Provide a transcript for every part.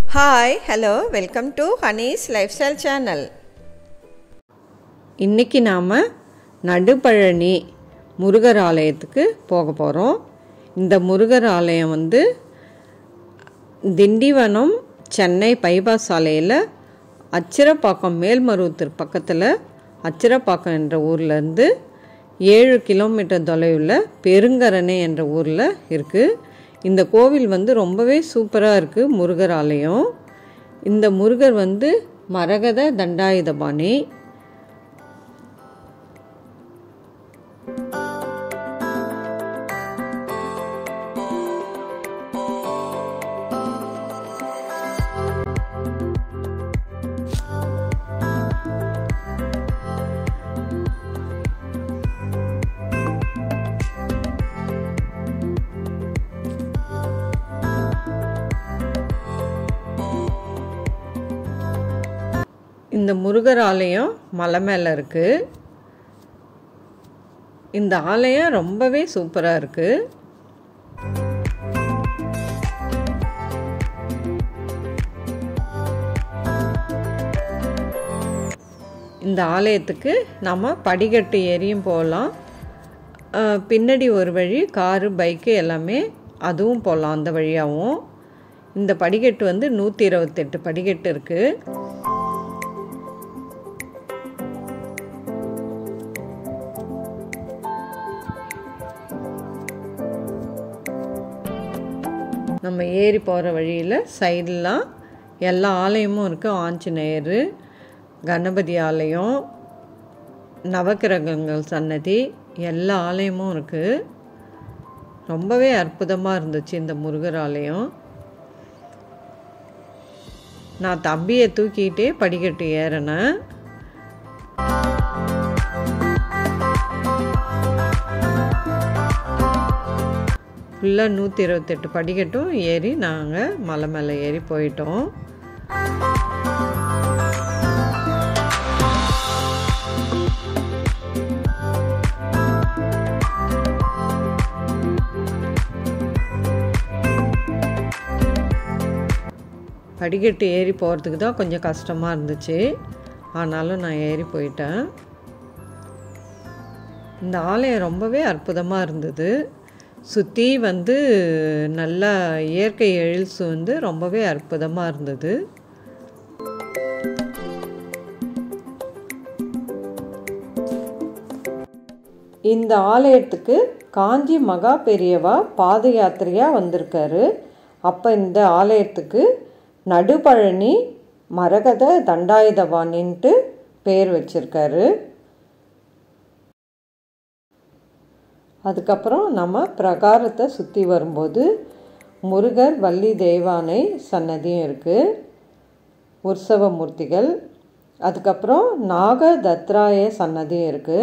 hi hello welcome to honey's lifestyle channel இன்றைக்கி நாம் நடுப்பழனி முருகர் ஆலயத்துக்கு போக போகிறோம் இந்த முருகர் ஆலயம் வந்து திண்டிவனம் சென்னை பைபாஸ் சாலையில் அச்சிரப்பாக்கம் மேல்மருவத்தூர் பக்கத்தில் அச்சிரப்பாக்கம் என்ற ஊர்லேருந்து ஏழு கிலோமீட்டர் தொலைவில் பெருங்கரணை என்ற ஊரில் இருக்குது இந்த கோவில் வந்து ரொம்பவே சூப்பராக இருக்குது முருகர் ஆலயம் இந்த முருகர் வந்து மரகத தண்டாயுதபாணி இந்த முருகர் ஆலயம் மலை மேலே இருக்குது இந்த ஆலயம் ரொம்பவே சூப்பராக இருக்குது இந்த ஆலயத்துக்கு நம்ம படிக்கட்டு ஏறியும் போகலாம் அஹ், பின்னாடி ஒரு வழி காரு பைக்கு எல்லாமே அதுவும் போகலாம் அந்த வழியாகவும் இந்த படிக்கட்டு வந்து நூற்றி இருபத்தெட்டு படிக்கட்டு இருக்குது நம்ம ஏறி போகிற வழியில் சைடெலாம் எல்லா ஆலயமும் இருக்குது ஆஞ்சநேயர் கணபதி ஆலயம் நவக்கிரகங்கள் சன்னதி எல்லா ஆலயமும் இருக்குது ரொம்பவே அற்புதமாக இருந்துச்சு இந்த முருகர் ஆலயம் நான் தம்பியை தூக்கிட்டே படிக்கட்டு ஏறினேன் ஃபுல்லாக நூற்றி இருபத்தெட்டு படிக்கட்டும் ஏறி நாங்கள் மலை மேலே ஏறி போயிட்டோம் படிக்கட்டு ஏறி போகிறதுக்கு தான் கொஞ்சம் கஷ்டமாக இருந்துச்சு ஆனாலும் நான் ஏறி போயிட்டேன் இந்த ஆலயம் ரொம்பவே அற்புதமாக இருந்தது சுற்றி வந்து நல்ல இயற்கை எழில்ஸ் வந்து ரொம்பவே அற்புதமாக இருந்தது இந்த ஆலயத்துக்கு காஞ்சி மகா பெரியவா பாத யாத்திரையாக வந்திருக்காரு அப்போ இந்த ஆலயத்துக்கு நடுபழனி மரகத தண்டாயுதபாணின்ட்டு பேர் வச்சிருக்காரு அதுக்கப்புறம் நம்ம பிரகாரத்தை சுற்றி வரும்போது முருகர் வள்ளி தெய்வானை சன்னதியும் இருக்குது உற்சவ மூர்த்திகள் அதுக்கப்புறம் நாக தத்ராய சன்னதியும் இருக்குது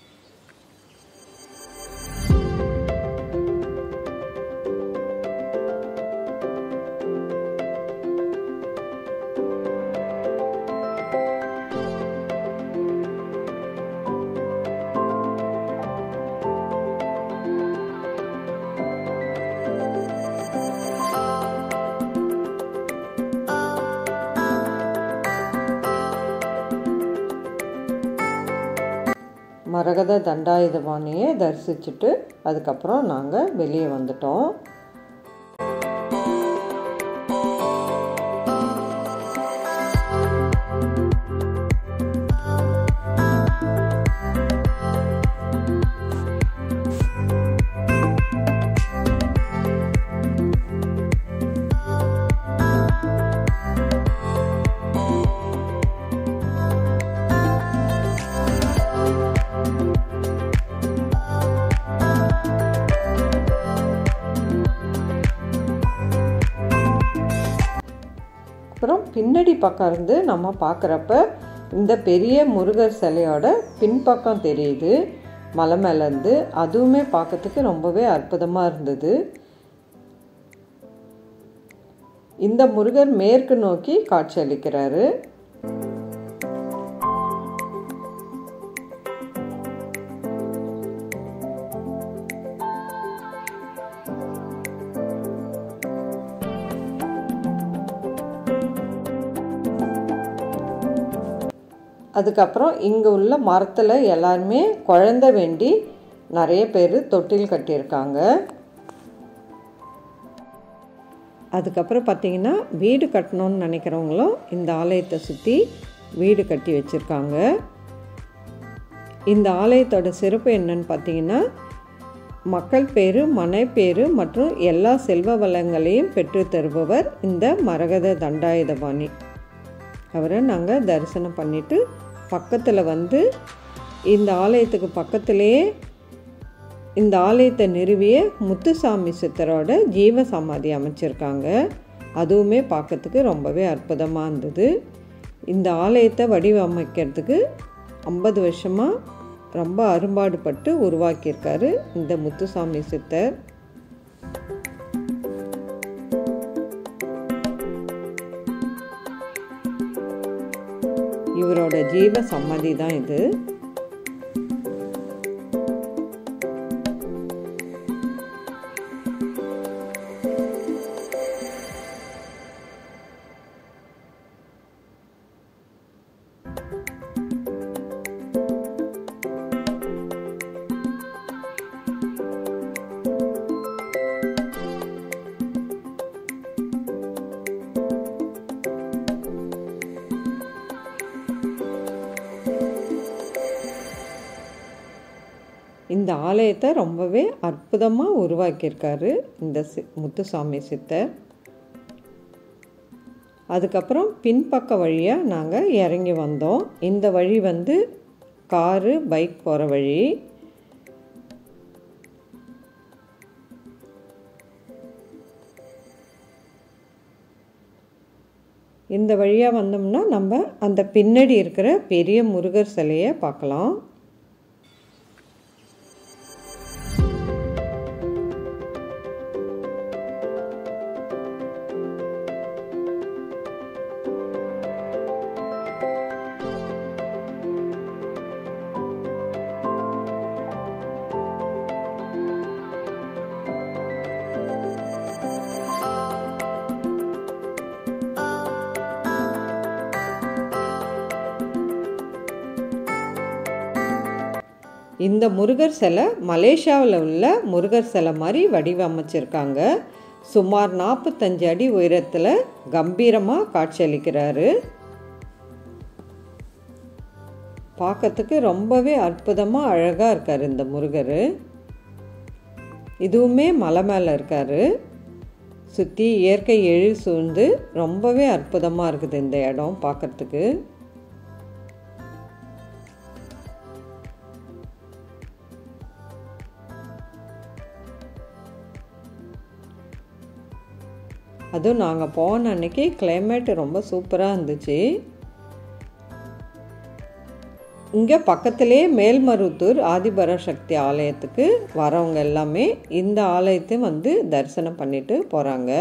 மரகத தண்டாயுதபாணியை தரிசிச்சுட்டு அதுக்கப்புறம் நாங்கள் வெளியே வந்துட்டோம் அப்புறம் பின்னாடி பக்கம் இருந்து நம்ம பார்க்குறப்ப இந்த பெரிய முருகர் சிலையோட பின்பக்கம் தெரியுது மலை மேலேருந்து அதுவுமே பார்க்கறதுக்கு ரொம்பவே அற்புதமாக இருந்தது இந்த முருகர் மேற்கு நோக்கி காட்சியளிக்கிறாரு அதுக்கப்புறம் இங்கே உள்ள மரத்தில் எல்லாருமே குழந்த வேண்டி நிறைய பேர் தொட்டில் கட்டியிருக்காங்க அதுக்கப்புறம் பார்த்திங்கன்னா வீடு கட்டணும்னு நினைக்கிறவங்களும் இந்த ஆலயத்தை சுற்றி வீடு கட்டி வச்சுருக்காங்க இந்த ஆலயத்தோட சிறப்பு என்னன்னு பார்த்தீங்கன்னா மக்கள் பேரு மனை பேரு மற்றும் எல்லா செல்வ வளங்களையும் பெற்று தருபவர் இந்த மரகத தண்டாயுதபாணி அவரை நாங்கள் தரிசனம் பண்ணிவிட்டு பக்கத்தில் வந்து இந்த ஆலயத்துக்கு பக்கத்திலேயே இந்த ஆலயத்தை நிறுவிய முத்துசாமி சித்தரோட ஜீவ சமாதி அமைச்சிருக்காங்க அதுவுமே பார்க்கறதுக்கு ரொம்பவே அற்புதமாக இருந்தது இந்த ஆலயத்தை வடிவமைக்கிறதுக்கு ஐம்பது வருஷமாக ரொம்ப அரும்பாடுபட்டு உருவாக்கியிருக்காரு இந்த முத்துசாமி சித்தர் இவரோட ஜீவ சம்மதி தான் இது இந்த ஆலயத்தை ரொம்பவே அற்புதமாக உருவாக்கியிருக்காரு இந்த சி முத்துசாமி சித்தர் அதுக்கப்புறம் பின்பக்க வழியாக நாங்கள் இறங்கி வந்தோம் இந்த வழி வந்து காரு பைக் போகிற வழி இந்த வழியாக வந்தோம்னா நம்ம அந்த பின்னாடி இருக்கிற பெரிய முருகர் சிலையை பார்க்கலாம் இந்த முருகர் சிலை மலேசியாவில் உள்ள முருகர் சிலை மாதிரி வடிவமைச்சிருக்காங்க சுமார் நாற்பத்தஞ்சு அடி உயரத்தில் கம்பீரமாக காட்சியளிக்கிறாரு பார்க்கறதுக்கு ரொம்பவே அற்புதமாக அழகாக இருக்கார் இந்த முருகர் இதுவுமே மலை மேலே இருக்கார் சுற்றி இயற்கை எழில் சூழ்ந்து ரொம்பவே அற்புதமாக இருக்குது இந்த இடம் பார்க்கறதுக்கு அதுவும் நாங்கள் போன அன்னைக்கு கிளைமேட் ரொம்ப சூப்பராக இருந்துச்சு இங்கே பக்கத்திலே மேல்மருவத்தூர் ஆதிபராசக்தி ஆலயத்துக்கு வரவங்க எல்லாமே இந்த ஆலயத்தையும் வந்து தரிசனம் பண்ணிட்டு போகிறாங்க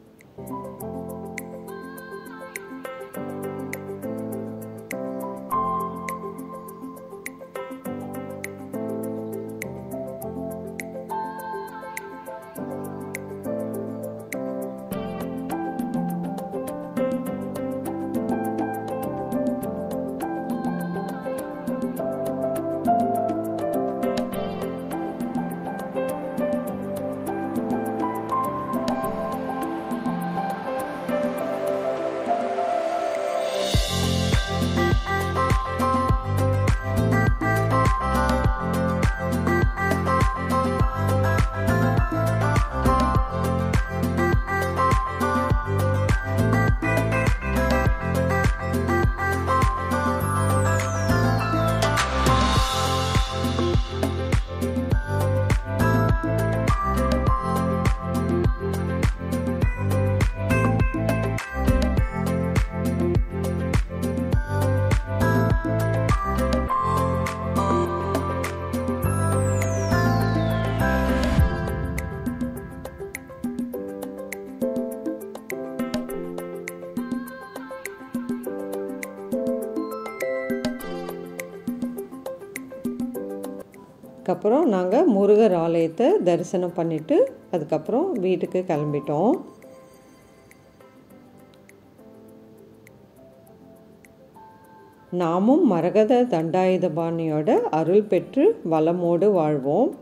அதுக்கப்புறம் நாங்கள் முருகர் ஆலயத்தை தரிசனம் பண்ணிவிட்டு அதுக்கப்புறம் வீட்டுக்கு கிளம்பிட்டோம் நாமும் மரகத தண்டாயுதபாணியோட அருள் பெற்று வளமோடு வாழ்வோம்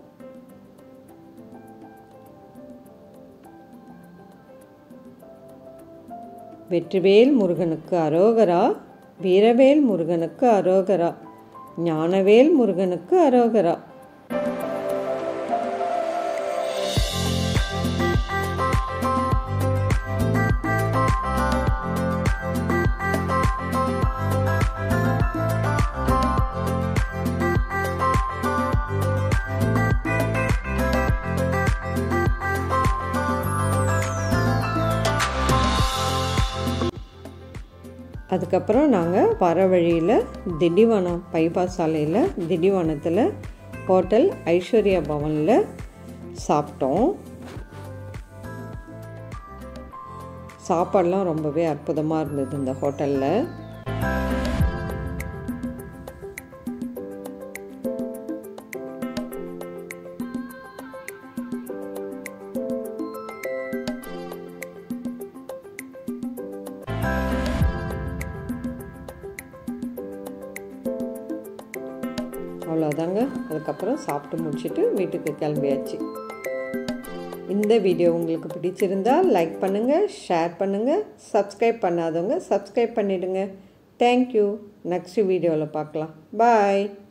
வெற்றிவேல் முருகனுக்கு அரோகரா வீரவேல் முருகனுக்கு அரோகரா ஞானவேல் முருகனுக்கு அரோகரா அதுக்கப்புறம் நாங்கள் வர வழியில் திண்டிவனம் பைபாஸ் சாலையில் திண்டிவனத்தில் ஹோட்டல் ஐஸ்வர்யா பவனில் சாப்பிட்டோம் சாப்பாடெலாம் ரொம்பவே அற்புதமாக இருந்தது இந்த ஹோட்டலில் அவ்வளோதாங்க அதுக்கப்புறம் சாப்பிட்டு முடிச்சுட்டு வீட்டுக்கு கிளம்பியாச்சு இந்த வீடியோ உங்களுக்கு பிடிச்சிருந்தா லைக் பண்ணுங்கள் ஷேர் பண்ணுங்கள் சப்ஸ்கிரைப் பண்ணாதவங்க சப்ஸ்கிரைப் பண்ணிவிடுங்க தேங்க்யூ நெக்ஸ்ட் வீடியோவில் பார்க்கலாம் பாய்